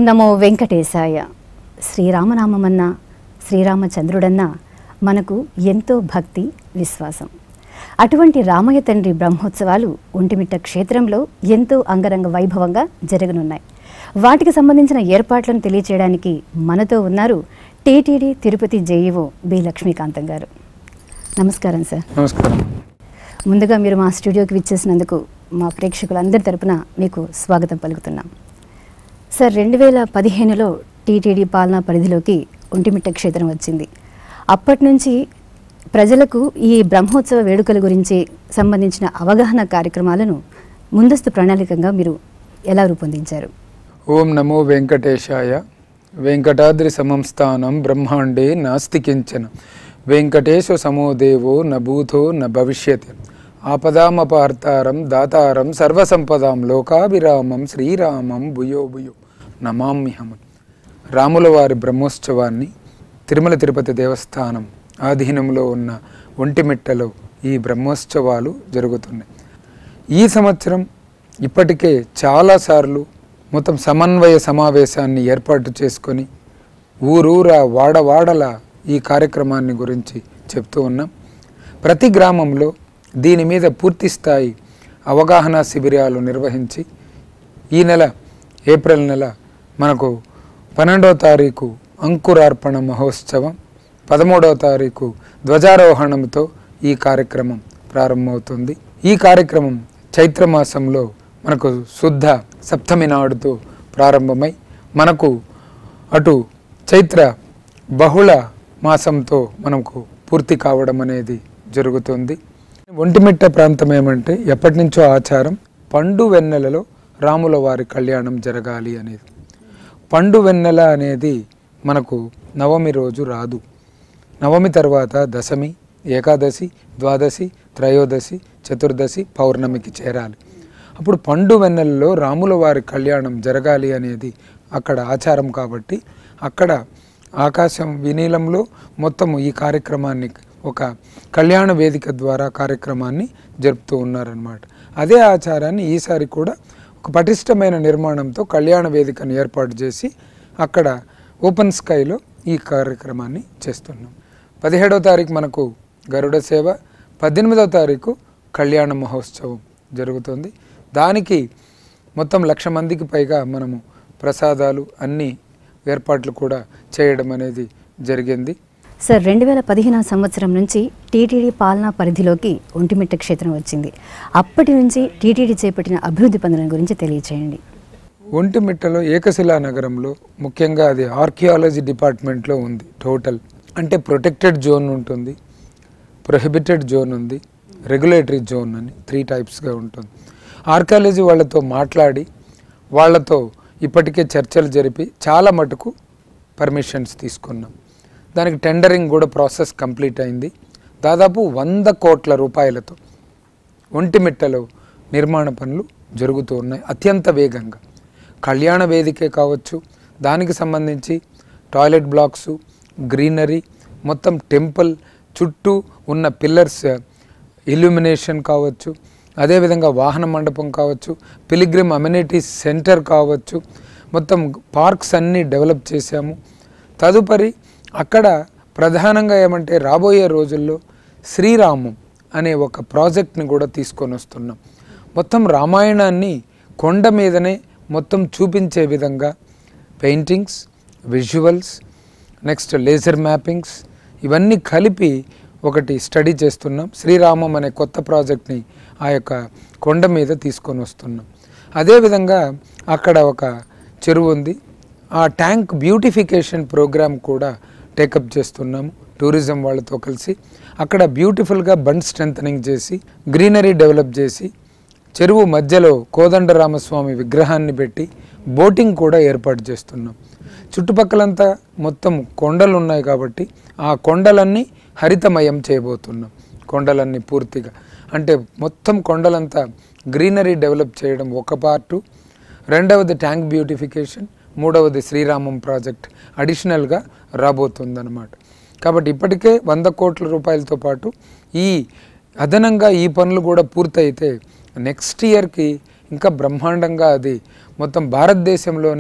నమో వెంకటేశాయ శ్రీరామనామమన్నా శ్రీరామచంద్రుడన్నా మనకు ఎంతో భక్తి విశ్వాసం అటువంటి రామయ్య తండ్రి బ్రహ్మోత్సవాలు ఒంటిమిట్ట క్షేత్రంలో ఎంతో అంగరంగ వైభవంగా జరగనున్నాయి వాటికి సంబంధించిన ఏర్పాట్లను తెలియచేయడానికి మనతో ఉన్నారు TTD Tirupati JEO B Lakshmikantham garu నమస్కారం సార్ నమస్కారం ముందుగా మీరు మా స్టూడియోకి విచ్చేసినందుకు మా ప్రేక్షకులందరి తరపున మీకు స్వాగతం పలుకుతున్నాం సార్ రెండు వేల పదిహేనులో టీటీడీ పాలనా పరిధిలోకి ఒంటిమిట్ట క్షేత్రం వచ్చింది అప్పటి నుంచి ప్రజలకు ఈ బ్రహ్మోత్సవ వేడుకల గురించి సంబంధించిన అవగాహన కార్యక్రమాలను ముందస్తు ప్రణాళికంగా మీరు ఎలా రూపొందించారు ఓం నమో వెంకటేశాయ వెంకటాద్రి సమం స్థానం బ్రహ్మాండే నాస్తి కించన వెంకటేశ సమో దేవో న భూతో న భవిష్యత్ ఆపదామపార్తారం దాతారం సర్వసంపదాం లోకాభిరామం శ్రీరామం భుయో భుయో నమామ్యహం రాముల వారి బ్రహ్మోత్సవాన్ని తిరుమల తిరుపతి దేవస్థానం ఆధీనంలో ఉన్న ఒంటిమిట్టలో ఈ బ్రహ్మోత్సవాలు జరుగుతున్నాయి ఈ సంవత్సరం ఇప్పటికే చాలాసార్లు మొత్తం సమన్వయ సమావేశాన్ని ఏర్పాటు చేసుకొని ఊరూరా వాడవాడల ఈ కార్యక్రమాన్ని గురించి చెప్తూ ఉన్నాం ప్రతి గ్రామంలో దీని మీద పూర్తి స్థాయి అవగాహన శిబిరాలు నిర్వహించి ఈ నెల ఏప్రిల్ నెల మనకు పన్నెండవ తారీఖు అంకురార్పణ మహోత్సవం పదమూడవ తారీఖు ధ్వజారోహణంతో ఈ కార్యక్రమం ప్రారంభమవుతుంది ఈ కార్యక్రమం చైత్రమాసంలో మనకు శుద్ధ సప్తమి నాడుతో ప్రారంభమై మనకు అటు చైత్ర బహుళ మాసంతో మనకు పూర్తి కావడం అనేది జరుగుతుంది ఒంటిమిట్ట ప్రాంతం ఏమంటే ఎప్పటి నుంచో ఆచారం పండు వెన్నెలలో రాముల వారి కళ్యాణం జరగాలి అనేది పండు వెన్నెల అనేది మనకు నవమి రోజు రాదు నవమి తర్వాత దశమి ఏకాదశి ద్వాదశి త్రయోదశి చతుర్దశి పౌర్ణమికి చేరాలి అప్పుడు పండు వెన్నెలలో రాముల వారి కళ్యాణం జరగాలి అనేది అక్కడ ఆచారం కాబట్టి అక్కడ ఆకాశం వినీలంలో మొత్తం ఈ కార్యక్రమాన్ని ఒక కళ్యాణ వేదిక ద్వారా కార్యక్రమాన్ని జరుపుతూ ఉన్నారనమాట అదే ఆచారాన్ని ఈసారి కూడా ఒక పటిష్టమైన నిర్మాణంతో కళ్యాణ వేదికను ఏర్పాటు చేసి అక్కడ ఓపెన్ స్కైలో ఈ కార్యక్రమాన్ని చేస్తున్నాం పదిహేడవ తారీఖు మనకు గరుడ సేవ పద్దెనిమిదవ తారీఖు కళ్యాణ మహోత్సవం జరుగుతుంది దానికి మొత్తం లక్ష మందికి పైగా మనము ప్రసాదాలు అన్ని ఏర్పాట్లు కూడా చేయడం అనేది జరిగింది సార్ రెండు వేల పదిహేను సంవత్సరం నుంచి టీటీడీ పాలనా పరిధిలోకి ఒంటిమిట్ట క్షేత్రం వచ్చింది అప్పటి నుంచి టీటీడీ చేపట్టిన అభివృద్ధి పనుల గురించి తెలియచేయండి ఒంటిమిట్టలో ఏకశిలా నగరంలో ముఖ్యంగా అది ఆర్కియాలజీ డిపార్ట్మెంట్లో ఉంది టోటల్ అంటే ప్రొటెక్టెడ్ జోన్ ఉంటుంది ప్రొహిబిటెడ్ జోన్ ఉంది రెగ్యులేటరీ జోన్ అని త్రీ టైప్స్గా ఉంటుంది ఆర్కియాలజీ వాళ్ళతో మాట్లాడి వాళ్ళతో ఇప్పటికే చర్చలు జరిపి చాలా మటుకు పర్మిషన్స్ తీసుకున్నాం దానికి టెండరింగ్ కూడా ప్రాసెస్ కంప్లీట్ అయింది దాదాపు వంద కోట్ల రూపాయలతో ఒంటిమిట్టలో నిర్మాణ పనులు జరుగుతూ ఉన్నాయి అత్యంత వేగంగా కళ్యాణ వేదికే కావచ్చు దానికి సంబంధించి టాయిలెట్ బ్లాక్స్ గ్రీనరీ మొత్తం టెంపుల్ చుట్టూ ఉన్న పిల్లర్స్ ఇల్యూమినేషన్ కావచ్చు అదేవిధంగా వాహన మండపం కావచ్చు పిలిగ్రిమ్ అమ్యూనిటీస్ సెంటర్ కావచ్చు మొత్తం పార్క్స్ అన్నీ డెవలప్ చేశాము తదుపరి అక్కడ ప్రధానంగా ఏమంటే రాబోయే రోజుల్లో శ్రీరామం అనే ఒక ప్రాజెక్ట్ని కూడా తీసుకొని వస్తున్నాం మొత్తం రామాయణాన్ని కొండ మీదనే మొత్తం చూపించే విధంగా paintings visuals next laser mappings ఇవన్నీ కలిపి ఒకటి స్టడీ చేస్తున్నాం శ్రీరామం అనే కొత్త ప్రాజెక్ట్ని ఆ యొక్క కొండ మీద తీసుకొని వస్తున్నాం అదేవిధంగా అక్కడ ఒక చెరువు ఉంది ఆ ట్యాంక్ బ్యూటిఫికేషన్ ప్రోగ్రామ్ కూడా టేకప్ చేస్తున్నాము టూరిజం వాళ్ళతో కలిసి అక్కడ బ్యూటిఫుల్గా బండ్ స్ట్రెంథనింగ్ చేసి గ్రీనరీ డెవలప్ చేసి చెరువు మధ్యలో కోదండరామస్వామి విగ్రహాన్ని పెట్టి బోటింగ్ కూడా ఏర్పాటు చేస్తున్నాం చుట్టుపక్కలంతా మొత్తం కొండలు ఉన్నాయి కాబట్టి ఆ కొండలన్నీ హరితమయం చేయబోతున్నాం కొండలన్నీ పూర్తిగా అంటే మొత్తం కొండలంతా గ్రీనరీ డెవలప్ చేయడం ఒక పార్టు రెండవది ట్యాంక్ బ్యూటిఫికేషన్ మూడవది శ్రీరామం ప్రాజెక్ట్ అడిషనల్గా రాబోతుందన్నమాట కాబట్టి ఇప్పటికే వంద కోట్ల రూపాయలతో పాటు ఈ అదనంగా ఈ పనులు కూడా పూర్తయితే నెక్స్ట్ ఇయర్కి ఇంకా బ్రహ్మాండంగా అది మొత్తం భారతదేశంలోనే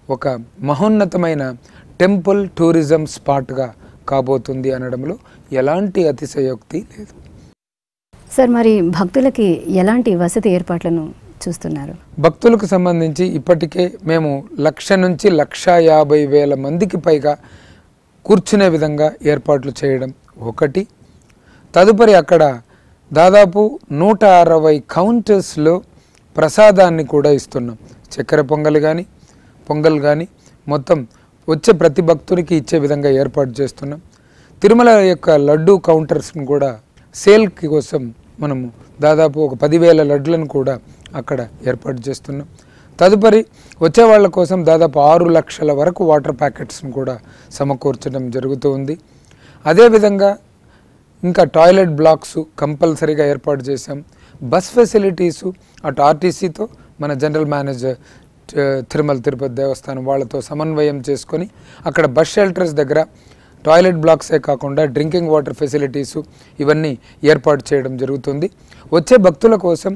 ఒక మహోన్నతమైన టెంపుల్ టూరిజం స్పాట్గా కాబోతుంది అనడంలో ఎలాంటి అతిశయోక్తి లేదు సార్ మరి భక్తులకి ఎలాంటి వసతి ఏర్పాట్లను చూస్తున్నారు భక్తులకు సంబంధించి ఇప్పటికే మేము లక్ష నుంచి లక్ష యాభై వేల మందికి పైగా కూర్చునే విధంగా ఏర్పాట్లు చేయడం ఒకటి తదుపరి అక్కడ దాదాపు నూట అరవై కౌంటర్స్లో ప్రసాదాన్ని కూడా ఇస్తున్నాం చక్కెర పొంగల్ కానీ పొంగల్ కానీ మొత్తం వచ్చే ప్రతి భక్తునికి ఇచ్చే విధంగా ఏర్పాటు చేస్తున్నాం తిరుమల యొక్క లడ్డు కౌంటర్స్ని కూడా సేల్కి కోసం మనము దాదాపు ఒక పదివేల లడ్లను కూడా అక్కడ ఏర్పాటు చేస్తున్నాం తదుపరి వచ్చే వాళ్ళ కోసం దాదాపు ఆరు లక్షల వరకు వాటర్ ప్యాకెట్స్ని కూడా సమకూర్చడం జరుగుతూ ఉంది అదేవిధంగా ఇంకా టాయిలెట్ బ్లాక్స్ కంపల్సరీగా ఏర్పాటు చేశాం బస్ ఫెసిలిటీసు అటు ఆర్టీసీతో మన జనరల్ మేనేజర్ ట- తిరుమల తిరుపతి దేవస్థానం వాళ్ళతో సమన్వయం చేసుకొని అక్కడ బస్ షెల్టర్స్ దగ్గర టాయిలెట్ బ్లాక్సే కాకుండా డ్రింకింగ్ వాటర్ ఫెసిలిటీసు ఇవన్నీ ఏర్పాటు చేయడం జరుగుతుంది వచ్చే భక్తుల కోసం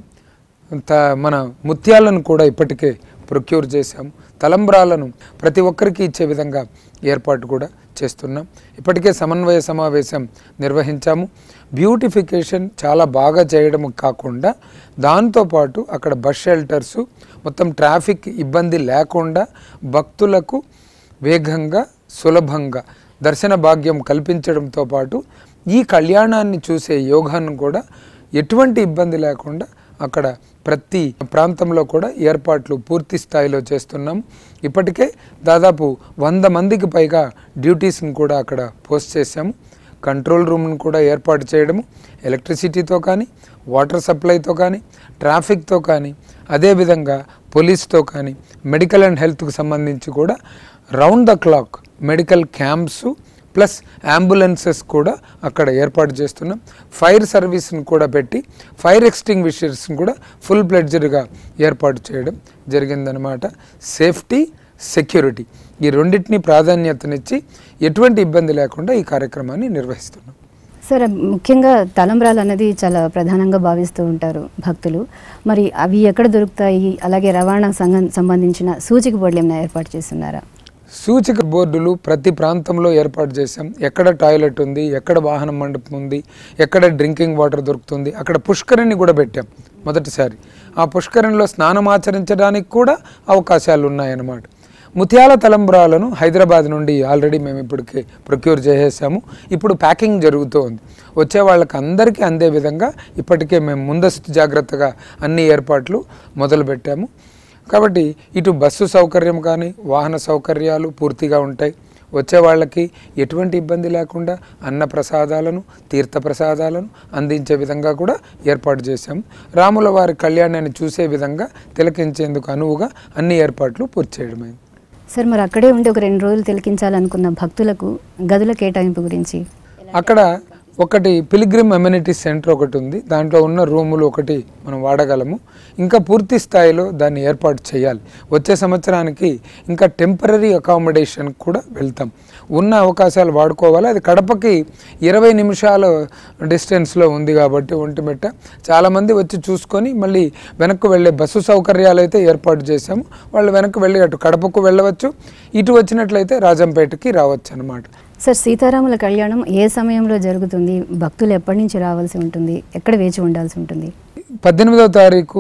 త మన ముత్యాలను కూడా ఇప్పటికే ప్రొక్యూర్ చేశాం తలంబ్రాలను ప్రతి ఒక్కరికి ఇచ్చే విధంగా ఏర్పాటు కూడా చేస్తున్నాం ఇప్పటికే సమన్వయ సమావేశం నిర్వహించాము బ్యూటిఫికేషన్ చాలా బాగా చేయడం కాకుండా దాంతోపాటు అక్కడ బస్ షెల్టర్సు మొత్తం ట్రాఫిక్ ఇబ్బంది లేకుండా భక్తులకు వేగంగా సులభంగా దర్శన భాగ్యం కల్పించడంతో పాటు ఈ కళ్యాణాన్ని చూసే యోగాన్ని కూడా ఎటువంటి ఇబ్బంది లేకుండా అక్కడ ప్రతి ప్రాంతంలో కూడా ఏర్పాట్లు పూర్తి స్థాయిలో చేస్తున్నాం ఇప్పటికే దాదాపు వంద మందికి పైగా డ్యూటీస్ని కూడా అక్కడ పోస్ట్ చేశాము కంట్రోల్ రూమ్ను కూడా ఏర్పాటు చేయడము ఎలక్ట్రిసిటీతో కానీ వాటర్ సప్లైతో కానీ ట్రాఫిక్తో కానీ అదేవిధంగా పోలీస్తో కానీ మెడికల్ అండ్ హెల్త్కి సంబంధించి కూడా round the clock medical camps plus ambulances కూడా అక్కడ ఏర్పాటు చేస్తున్నాం ఫైర్ సర్వీస్ని కూడా పెట్టి ఫైర్ ఎక్స్టింగ్విషర్స్ని కూడా ఫుల్ ప్లెడ్జర్గా ఏర్పాటు చేయడం జరిగిందనమాట సేఫ్టీ సెక్యూరిటీ ఈ రెండింటిని ప్రాధాన్యతనిచ్చి ఎటువంటి ఇబ్బంది లేకుండా ఈ కార్యక్రమాన్ని నిర్వహిస్తున్నాం సార్ ముఖ్యంగా తలంబ్రాలు అనేది చాలా ప్రధానంగా భావిస్తూ ఉంటారు భక్తులు మరి అవి ఎక్కడ దొరుకుతాయి అలాగే రవాణా సంఘం సంబంధించిన సూచిక బోర్డులు ఏమైనా ఏర్పాటు చేస్తున్నారా సూచిక బోర్డులు ప్రతి ప్రాంతంలో ఏర్పాటు చేశాం ఎక్కడ టాయిలెట్ ఉంది ఎక్కడ వాహనం మండపం ఉంది ఎక్కడ డ్రింకింగ్ వాటర్ దొరుకుతుంది అక్కడ పుష్కరిణి కూడా పెట్టాం మొదటిసారి ఆ పుష్కరిణిలో స్నానం ఆచరించడానికి కూడా అవకాశాలు ఉన్నాయన్నమాట ముత్యాల తలంబ్రాలను హైదరాబాద్ నుండి ఆల్రెడీ మేము ఇప్పటికే ప్రొక్యూర్ చేసేసాము ఇప్పుడు ప్యాకింగ్ జరుగుతూ ఉంది వచ్చే వాళ్ళకి అందరికీ అందే విధంగా ఇప్పటికే మేము ముందస్తు జాగ్రత్తగా అన్ని ఏర్పాట్లు మొదలుపెట్టాము కాబట్టి ఇటు బస్సు సౌకర్యం కానీ వాహన సౌకర్యాలు పూర్తిగా ఉంటాయి వచ్చే వాళ్ళకి ఎటువంటి ఇబ్బంది లేకుండా అన్న ప్రసాదాలను తీర్థ ప్రసాదాలను అందించే విధంగా కూడా ఏర్పాటు చేశాం రాముల వారి కళ్యాణాన్ని చూసే విధంగా తిలకించేందుకు అనువుగా అన్ని ఏర్పాట్లు పూర్తి చేయడమైంది సార్ మరి అక్కడే ఉండి ఒక రెండు రోజులు తిలకించాలనుకున్న భక్తులకు గదుల కేటాయింపు గురించి అక్కడ ఒకటి పిలిగ్రిమ్ అమ్యూనిటీ సెంటర్ ఒకటి ఉంది దాంట్లో ఉన్న రూములు ఒకటి మనం వాడగలము ఇంకా పూర్తి స్థాయిలో దాన్ని ఏర్పాటు చేయాలి వచ్చే సంవత్సరానికి ఇంకా టెంపరీ అకామిడేషన్ కూడా వెళ్తాం ఉన్న అవకాశాలు వాడుకోవాలి అది కడపకి ఇరవై నిమిషాల డిస్టెన్స్లో ఉంది కాబట్టి ఒంటిమిట్ట చాలామంది వచ్చి చూసుకొని మళ్ళీ వెనక్కు వెళ్ళే బస్సు సౌకర్యాలు అయితే ఏర్పాటు చేశాము వాళ్ళు వెనక్కి వెళ్ళి అటు కడపకు వెళ్ళవచ్చు ఇటు వచ్చినట్లయితే రాజంపేటకి రావచ్చు అనమాట సార్ సీతారాముల కళ్యాణం ఏ సమయంలో జరుగుతుంది భక్తులు ఎప్పటి నుంచి రావాల్సి ఉంటుంది ఎక్కడ వేచి ఉండాల్సి ఉంటుంది పద్దెనిమిదవ తారీఖు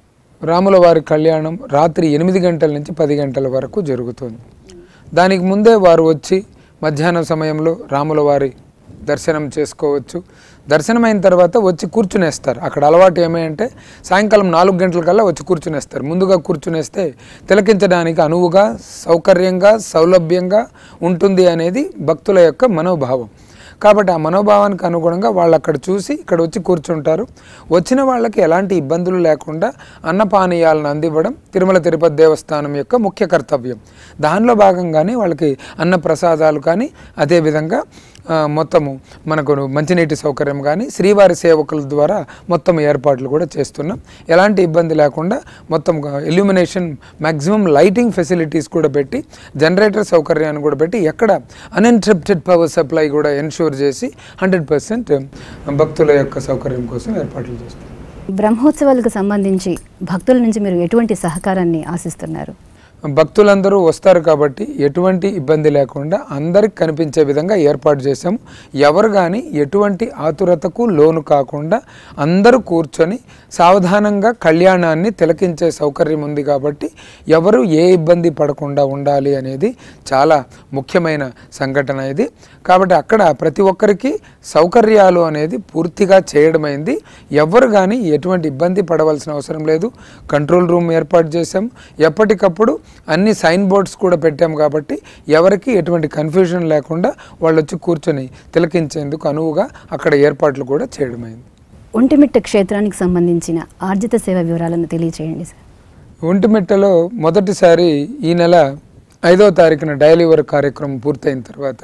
రాముల వారి కళ్యాణం రాత్రి ఎనిమిది గంటల నుంచి పది గంటల వరకు జరుగుతుంది దానికి ముందే వారు వచ్చి మధ్యాహ్నం సమయంలో రాముల వారి దర్శనం చేసుకోవచ్చు దర్శనం అయిన తర్వాత వచ్చి కూర్చునేస్తారు అక్కడ అలవాటు ఏమంటే సాయంకాలం నాలుగు గంటల కల్లా వచ్చి కూర్చునేస్తారు ముందుగా కూర్చునేస్తే తిలకించడానికి అనువుగా సౌకర్యంగా సౌలభ్యంగా ఉంటుంది అనేది భక్తుల యొక్క మనోభావం కాబట్టి ఆ మనోభావానికి అనుగుణంగా వాళ్ళు అక్కడ చూసి ఇక్కడ వచ్చి కూర్చుంటారు వచ్చిన వాళ్ళకి ఎలాంటి ఇబ్బందులు లేకుండా అన్నపానీయాలను అందివ్వడం తిరుమల తిరుపతి దేవస్థానం యొక్క ముఖ్య కర్తవ్యం దానిలో భాగంగానే వాళ్ళకి అన్న ప్రసాదాలు కానీ అదేవిధంగా ఆ, మొత్తము మనకు మంచినీటి సౌకర్యం కానీ శ్రీవారి సేవకుల ద్వారా మొత్తం ఏర్పాట్లు కూడా చేస్తున్నాం ఎలాంటి ఇబ్బంది లేకుండా మొత్తం ఇల్యూమినేషన్ మ్యాక్సిమం లైటింగ్ ఫెసిలిటీస్ కూడా పెట్టి జనరేటర్ సౌకర్యాన్ని కూడా పెట్టి ఎక్కడ అన్ఇంటరప్టెడ్ పవర్ సప్లై కూడా ఎన్షూర్ చేసి హండ్రెడ్ పర్సెంట్ భక్తుల యొక్క సౌకర్యం కోసం ఏర్పాట్లు చేస్తున్నాం బ్రహ్మోత్సవాలకు సంబంధించి భక్తుల నుంచి మీరు ఎటువంటి సహకారాన్ని ఆశిస్తున్నారు భక్తులందరూ వస్తారు కాబట్టి ఎటువంటి ఇబ్బంది లేకుండా అందరికి కనిపించే విధంగా ఏర్పాటు చేశాము ఎవరు కానీ ఎటువంటి ఆతురతకు లోను కాకుండా అందరూ కూర్చొని సావధానంగా కళ్యాణాన్ని తిలకించే సౌకర్యం ఉంది కాబట్టి ఎవరు ఏ ఇబ్బంది పడకుండా ఉండాలి అనేది చాలా ముఖ్యమైన సంఘటన ఇది కాబట్టి అక్కడ ప్రతి ఒక్కరికి సౌకర్యాలు అనేది పూర్తిగా చేయడమైంది ఎవరు కానీ ఎటువంటి ఇబ్బంది పడవలసిన అవసరం లేదు కంట్రోల్ రూమ్ ఏర్పాటు చేశాం ఎప్పటికప్పుడు అన్ని సైన్ బోర్డ్స్ కూడా పెట్టాం కాబట్టి ఎవరికి ఎటువంటి కన్ఫ్యూజన్ లేకుండా వాళ్ళు వచ్చి కూర్చొని తిలకించేందుకు అనువుగా అక్కడ ఏర్పాట్లు కూడా చేయడమైంది ఒంటిమిట్ట క్షేత్రానికి సంబంధించిన ఆర్జిత సేవ వివరాలను తెలియచేయండి సార్ ఒంటిమిట్టలో మొదటిసారి ఈ నెల ఐదో తారీఖున డైలీ వర్క్ కార్యక్రమం పూర్తయిన తర్వాత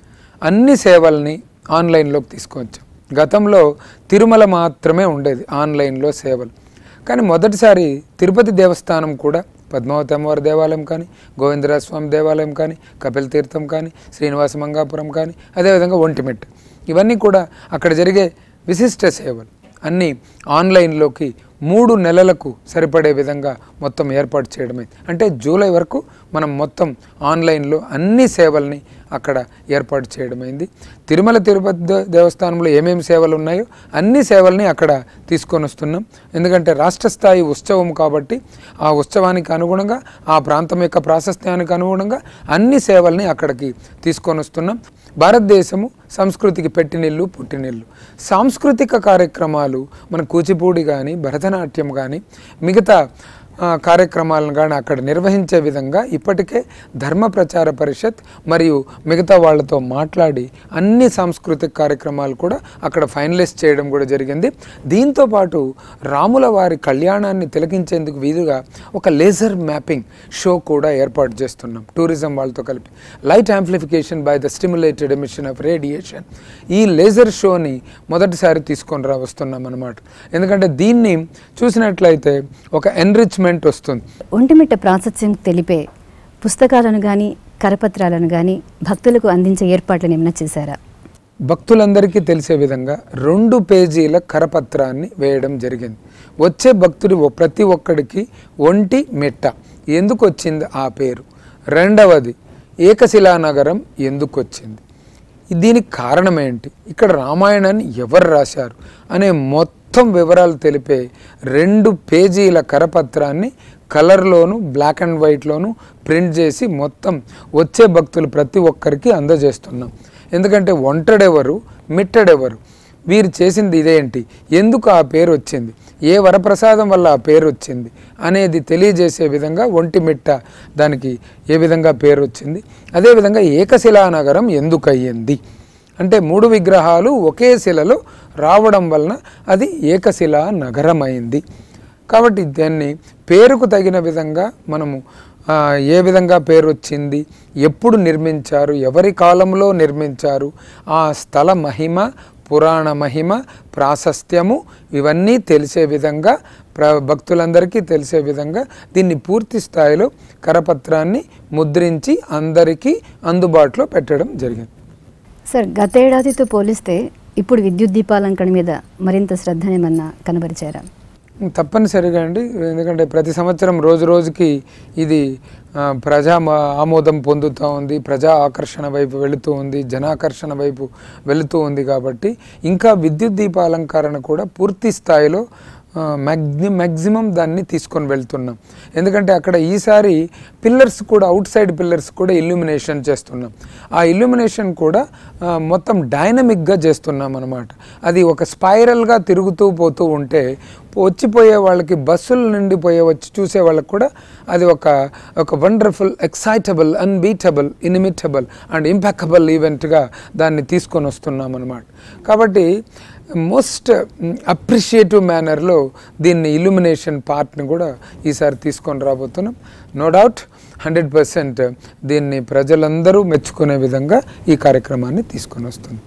అన్ని సేవల్ని ఆన్లైన్లోకి తీసుకొచ్చాం గతంలో తిరుమల మాత్రమే ఉండేది ఆన్లైన్లో సేవలు కానీ మొదటిసారి తిరుపతి దేవస్థానం కూడా పద్మావతి అమ్మవారి దేవాలయం కానీ గోవిందరాజ స్వామి దేవాలయం కానీ కపిల తీర్థం కానీ శ్రీనివాస మంగాపురం కానీ అదేవిధంగా ఒంటిమిట్ట ఇవన్నీ కూడా అక్కడ జరిగే విశిష్ట సేవలు అన్నీ ఆన్లైన్లోకి మూడు నెలలకు సరిపడే విధంగా మొత్తం ఏర్పాటు చేయడమే అంటే జూలై వరకు మనం మొత్తం ఆన్లైన్లో అన్ని సేవల్ని అక్కడ ఏర్పాటు చేయడమైంది తిరుమల తిరుపతి దే- దేవస్థానంలో ఏమేమి సేవలు ఉన్నాయో అన్ని సేవల్ని అక్కడ తీసుకొని వస్తున్నాం ఎందుకంటే రాష్ట్ర స్థాయి ఉత్సవం కాబట్టి ఆ ఉత్సవానికి అనుగుణంగా ఆ ప్రాంతం యొక్క ప్రాశస్త్యానికి అనుగుణంగా అన్ని సేవల్ని అక్కడికి తీసుకొని వస్తున్నాం భారతదేశము సంస్కృతికి పెట్టినిల్లు పుట్టినిల్లు సాంస్కృతిక కార్యక్రమాలు మన కూచిపూడి కానీ భరతనాట్యం కానీ మిగతా ఆ, కార్యక్రమాలను కానీ అక్కడ నిర్వహించే విధంగా ఇప్పటికే ధర్మ ప్రచార పరిషత్ మరియు మిగతా వాళ్ళతో మాట్లాడి అన్ని సాంస్కృతిక కార్యక్రమాలు కూడా అక్కడ ఫైనలైజ్ చేయడం కూడా జరిగింది దీంతో పాటు రాముల వారి కళ్యాణాన్ని తిలకించేందుకు వీలుగా ఒక లేజర్ మ్యాపింగ్ షో కూడా ఏర్పాటు చేస్తున్నాం టూరిజం వాళ్ళతో కలిపి light amplification by the stimulated emission of radiation ఈ లేజర్ షోని మొదటిసారి తీసుకొని రా వస్తున్నాం అనమాట ఎందుకంటే దీన్ని చూసినట్లయితే ఒక ఎన్రిచ్మెంట్ వస్తుంది ఒంటిమిట్ట ప్రాశస్త్యం తెలిపే పుస్తకాలను కానీ కరపత్రాలను కానీ భక్తులకు అందించే ఏర్పాట్లను ఏమైనా చేశారా భక్తులందరికీ తెలిసే విధంగా రెండు పేజీల కరపత్రాన్ని వేయడం జరిగింది వచ్చే భక్తుడి ఒ- ప్రతి ఒక్కడికి ఒంటి మెట్ట ఎందుకు వచ్చింది ఆ పేరు రెండవది ఏకశిలానగరం ఎందుకు వచ్చింది దీనికి కారణం ఏంటి ఇక్కడ రామాయణాన్ని ఎవరు రాశారు అనే మొత్తం వివరాలు తెలిపే రెండు పేజీల కరపత్రాన్ని కలర్లోను బ్లాక్ అండ్ వైట్లోను ప్రింట్ చేసి మొత్తం వచ్చే భక్తులు ప్రతి ఒక్కరికి అందజేస్తున్నాం ఎందుకంటే ఒంటడెవరు మిట్టడెవరు వీరు చేసింది ఇదేంటి ఎందుకు ఆ పేరు వచ్చింది ఏ వరప్రసాదం వల్ల ఆ పేరు వచ్చింది అనేది తెలియజేసే విధంగా ఒంటిమిట్ట దానికి ఏ విధంగా పేరు వచ్చింది అదేవిధంగా ఏకశిలా నగరం ఎందుకు అయ్యింది అంటే మూడు విగ్రహాలు ఒకే శిలలో రావడం వలన అది ఏకశిలా నగరం అయింది కాబట్టి దాన్ని పేరుకు తగిన విధంగా మనము ఆ, ఏ విధంగా పేరు వచ్చింది ఎప్పుడు నిర్మించారు ఎవరి కాలంలో నిర్మించారు ఆ స్థల మహిమ పురాణ మహిమ ప్రాశస్త్యము ఇవన్నీ తెలిసే విధంగా ప్ర భక్తులందరికీ తెలిసే విధంగా దీన్ని పూర్తి స్థాయిలో కరపత్రాన్ని ముద్రించి అందరికీ అందుబాటులో పెట్టడం జరిగింది సార్ గతేడాదితో పోలిస్తే ఇప్పుడు విద్యుత్ దీపాలంకరణ మీద మరింత శ్రద్ధనేమన్నా కనబరిచారా తప్పనిసరిగా అండి ఎందుకంటే ప్రతి సంవత్సరం రోజు రోజుకి ఇది ఆ, ప్రజా మ- ఆమోదం పొందుతూ ఉంది ప్రజా ఆకర్షణ వైపు వెళుతూ ఉంది జనాకర్షణ వైపు వెళుతూ ఉంది కాబట్టి ఇంకా విద్యుత్ దీపాలంకరణ కూడా పూర్తి స్థాయిలో మ్యాగ్ని మ్యాక్సిమం దాన్ని తీసుకొని వెళ్తున్నాం ఎందుకంటే అక్కడ ఈసారి పిల్లర్స్ కూడా అవుట్ సైడ్ పిల్లర్స్ కూడా ఇల్యూమినేషన్ చేస్తున్నాం ఆ ఇల్యూమినేషన్ కూడా ఆ, మొత్తం డైనమిక్గా చేస్తున్నాం అనమాట అది ఒక స్పైరల్గా తిరుగుతూ పోతూ ఉంటే వచ్చిపోయే వాళ్ళకి బస్సుల నుండి పోయే వచ్చి చూసే వాళ్ళకి కూడా అది ఒక ఒక wonderful excitable unbeatable inimitable and impeccable ఈవెంట్గా దాన్ని తీసుకొని వస్తున్నాం అనమాట కాబట్టి మోస్ట్ అప్రిషియేటివ్ మేనర్లో దీన్ని ఇల్యూమినేషన్ పార్ట్ని కూడా ఈసారి తీసుకొని రాబోతున్నాం నో డౌట్ హండ్రెడ్ పర్సెంట్ దీన్ని ప్రజలందరూ మెచ్చుకునే విధంగా ఈ కార్యక్రమాన్ని తీసుకొని వస్తుంది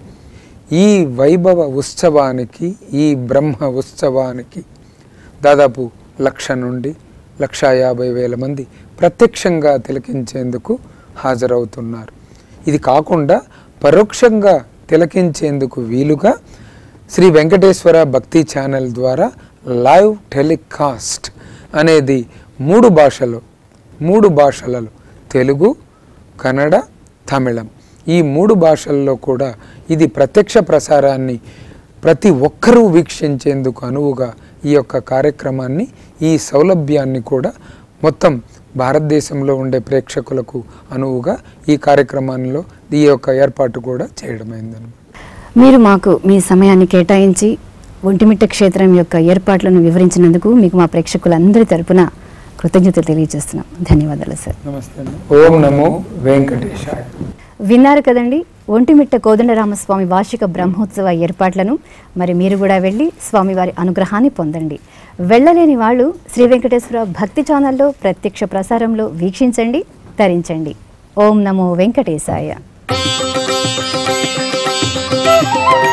ఈ వైభవ ఉత్సవానికి ఈ బ్రహ్మ ఉత్సవానికి దాదాపు లక్ష నుండి లక్ష యాభై వేల మంది ప్రత్యక్షంగా తిలకించేందుకు హాజరవుతున్నారు ఇది కాకుండా పరోక్షంగా తిలకించేందుకు వీలుగా శ్రీ వెంకటేశ్వర భక్తి ఛానల్ ద్వారా లైవ్ టెలికాస్ట్ అనేది మూడు భాషలో మూడు భాషలలో తెలుగు కన్నడ తమిళం ఈ మూడు భాషల్లో కూడా ఇది ప్రత్యక్ష ప్రసారాన్ని ప్రతి ఒక్కరూ వీక్షించేందుకు అనువుగా ఈ యొక్క కార్యక్రమాన్ని ఈ సౌలభ్యాన్ని కూడా మొత్తం భారతదేశంలో ఉండే ప్రేక్షకులకు అనువుగా ఈ కార్యక్రమంలో ఈ యొక్క ఏర్పాటు కూడా చేయడమైందన్నమాట మీరు మాకు మీ సమయాన్ని కేటాయించి ఒంటిమిట్ట క్షేత్రం యొక్క ఏర్పాట్లను వివరించినందుకు మీకు మా ప్రేక్షకులందరి తరపున కృతజ్ఞతలు తెలియజేస్తున్నాం ధన్యవాదాలు సార్ నమస్తే ఓం నమో వెంకటేశాయ విన్నారు కదండి ఒంటిమిట్ట కోదండరామస్వామి వార్షిక బ్రహ్మోత్సవ ఏర్పాట్లను మరి మీరు కూడా వెళ్ళి స్వామివారి అనుగ్రహాన్ని పొందండి వెళ్ళలేని వాళ్ళు శ్రీ వెంకటేశ్వర భక్తి ఛానల్లో ప్రత్యక్ష ప్రసారంలో వీక్షించండి తరించండి ఓం నమో వెంకటేశాయ Thank you.